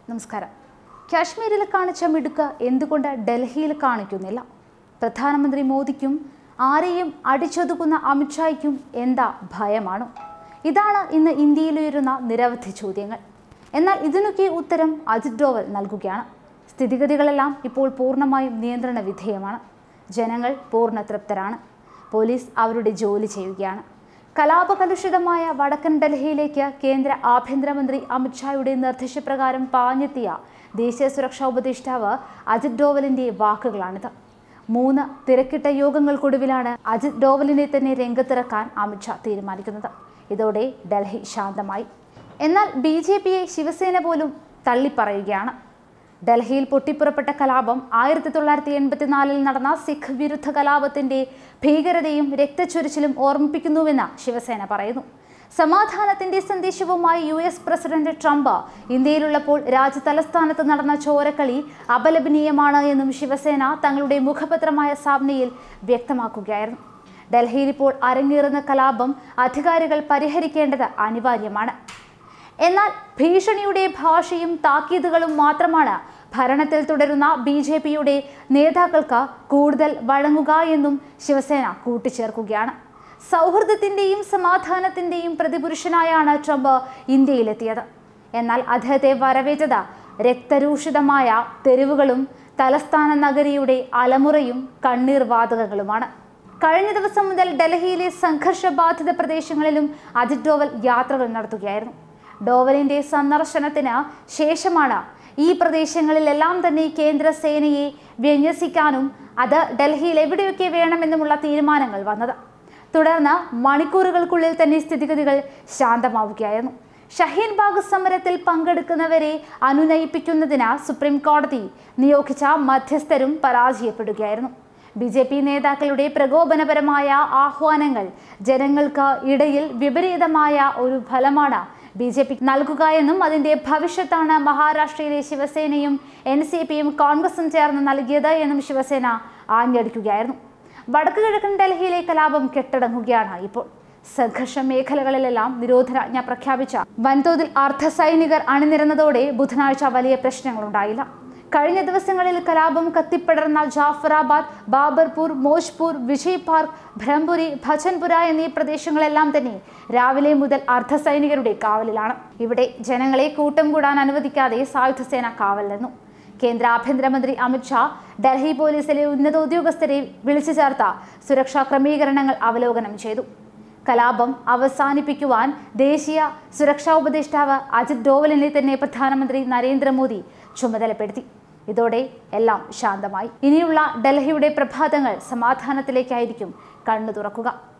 നമസ്കാരം കാശ്മീരിൽ കാണിച്ച മിടുക്ക് എന്തുകൊണ്ട് ഡൽഹിയിൽ കാണിക്കുന്നില്ല പ്രധാനമന്ത്രി മോദിക്കും ആരെയും അടിച്ചൊതുക്കുന്ന അമിത്ഷായ്ക്കും എന്താ ഭയമാണോ ഇതാണ് ഇന്ന് ഇന്ത്യയിലുയരുന്ന നിരവധി ചോദ്യങ്ങൾ എന്നാൽ ഇതിനൊക്കെ ഉത്തരം അജിത് ഡോവൽ നൽകുകയാണ് സ്ഥിതിഗതികളെല്ലാം ഇപ്പോൾ പൂർണ്ണമായും നിയന്ത്രണ വിധേയമാണ് ജനങ്ങൾ പൂർണ്ണ തൃപ്തരാണ് പോലീസ് അവരുടെ ജോലി ചെയ്യുകയാണ് കലാപകലുഷിതമായ വടക്കൻ ഡൽഹിയിലേക്ക് കേന്ദ്ര ആഭ്യന്തരമന്ത്രി അമിത്ഷായുടെ നിർദ്ദേശപ്രകാരം പാഞ്ഞെത്തിയ ദേശീയ സുരക്ഷാ ഉപദേഷ്ടാവ് അജിത് ഡോവലിന്റെ വാക്കുകളാണിത് മൂന്ന് തിരക്കിട്ട യോഗങ്ങൾക്കൊടുവിലാണ് അജിത് ഡോവലിനെ തന്നെ രംഗത്തിറക്കാൻ അമിത്ഷാ തീരുമാനിക്കുന്നത് ഇതോടെ ഡൽഹി ശാന്തമായി എന്നാൽ ബി ജെ പിയെ ശിവസേന പോലും തള്ളിപ്പറയുകയാണ് ഡൽഹിയിൽ പൊട്ടിപ്പുറപ്പെട്ട കലാപം ആയിരത്തി തൊള്ളായിരത്തി എൺപത്തിനാലിൽ നടന്ന സിഖ് വിരുദ്ധ കലാപത്തിന്റെ ഭീകരതയും രക്തച്ചൊരിച്ചിലും ഓർമ്മിപ്പിക്കുന്നുവെന്ന് ശിവസേന പറയുന്നു സമാധാനത്തിന്റെ സന്ദേശവുമായി യു എസ് പ്രസിഡന്റ് ട്രംപ് ഇന്ത്യയിലുള്ളപ്പോൾ രാജ്യതലസ്ഥാനത്ത് നടന്ന ചോരക്കളി അപലപനീയമാണ് എന്നും ശിവസേന തങ്ങളുടെ മുഖപത്രമായ സാബ്നയിൽ വ്യക്തമാക്കുകയായിരുന്നു ഡൽഹിയിൽ ഇപ്പോൾ അരങ്ങേറുന്ന കലാപം അധികാരികൾ പരിഹരിക്കേണ്ടത് അനിവാര്യമാണ് എന്നാൽ ഭീഷണിയുടെ ഭാഷയും താക്കീതുകളും മാത്രമാണ് ഭരണത്തിൽ തുടരുന്ന ബി ജെ പിയുടെ നേതാക്കൾക്ക് കൂടുതൽ വഴങ്ങുക എന്നും ശിവസേന കൂട്ടിച്ചേർക്കുകയാണ് സൗഹൃദത്തിന്റെയും സമാധാനത്തിന്റെയും പ്രതിപുരുഷനായാണ് ട്രംപ് ഇന്ത്യയിലെത്തിയത് എന്നാൽ അദ്ദേഹത്തെ വരവേറ്റത് രക്തരൂഷിതമായ തെരുവുകളും തലസ്ഥാന നഗരിയുടെ അലമുറയും കണ്ണീർ വാതകങ്ങളുമാണ് കഴിഞ്ഞ ദിവസം മുതൽ ഡൽഹിയിലെ സംഘർഷബാധിത പ്രദേശങ്ങളിലും അജിത് ഡോവൽ യാത്രകൾ നടത്തുകയായിരുന്നു ഡോവലിന്റെ സന്ദർശനത്തിന് ശേഷമാണ് ഈ പ്രദേശങ്ങളിലെല്ലാം തന്നെ കേന്ദ്ര സേനയെ വിന്യസിക്കാനും അത് ഡൽഹിയിൽ എവിടെയൊക്കെ വേണമെന്നുമുള്ള തീരുമാനങ്ങൾ വന്നത് തുടർന്ന് മണിക്കൂറുകൾക്കുള്ളിൽ തന്നെ സ്ഥിതിഗതികൾ ശാന്തമാവുകയായിരുന്നു ഷഹീൻ ബാഗ് സമരത്തിൽ പങ്കെടുക്കുന്നവരെ അനുനയിപ്പിക്കുന്നതിന് സുപ്രീം കോടതി നിയോഗിച്ച മധ്യസ്ഥരും പരാജയപ്പെടുകയായിരുന്നു ബി ജെ പി നേതാക്കളുടെ പ്രകോപനപരമായ ആഹ്വാനങ്ങൾ ജനങ്ങൾക്ക് ഇടയിൽ വിപരീതമായ ഒരു ഫലമാണ് ബി ജെ പി നൽകുക എന്നും അതിന്റെ ഭവിഷ്യത്താണ് മഹാരാഷ്ട്രയിലെ ശിവസേനയും എൻ സി പിയും കോൺഗ്രസും ചേർന്ന് നൽകിയത് എന്നും ശിവസേന ആഞ്ഞടിക്കുകയായിരുന്നു വടക്കു കിഴക്കൻ ഡൽഹിയിലെ കലാപം കെട്ടടങ്ങുകയാണ് ഇപ്പോൾ സംഘർഷ മേഖലകളിലെല്ലാം നിരോധനാജ്ഞ പ്രഖ്യാപിച്ച വൻതോതിൽ അർദ്ധ സൈനികർ അണിനിരന്നതോടെ ബുധനാഴ്ച വലിയ പ്രശ്നങ്ങളുണ്ടായില്ല കഴിഞ്ഞ ദിവസങ്ങളിൽ കലാപം കത്തിപ്പടർന്ന ജാഫറാബാദ് ബാബർപൂർ മോജ്പൂർ വിജയ് പാർക്ക് ബ്രഹ്ംപുരി ഭജൻപുര എന്നീ പ്രദേശങ്ങളെല്ലാം തന്നെ രാവിലെ മുതൽ അർദ്ധസൈനികരുടെ കാവലിലാണ് ഇവിടെ ജനങ്ങളെ കൂട്ടം കൂടാൻ അനുവദിക്കാതെ സായുധസേന കാവൽ നിന്നു കേന്ദ്ര ആഭ്യന്തരമന്ത്രി അമിത്ഷാ ഡൽഹി പോലീസിലെ ഉന്നത ഉദ്യോഗസ്ഥരെ വിളിച്ചു ചേർത്ത സുരക്ഷാ ക്രമീകരണങ്ങൾ അവലോകനം ചെയ്തു കലാപം അവസാനിപ്പിക്കുവാൻ ദേശീയ സുരക്ഷാ ഉപദേഷ്ടാവ് അജിത് ഡോവലിനെ തന്നെ പ്രധാനമന്ത്രി നരേന്ദ്രമോദി ചുമതലപ്പെടുത്തി ഇതോടെ എല്ലാം ശാന്തമായി ഇനിയുള്ള ഡൽഹിയുടെ പ്രഭാതങ്ങൾ സമാധാനത്തിലേക്കായിരിക്കും കണ്ണു തുറക്കുക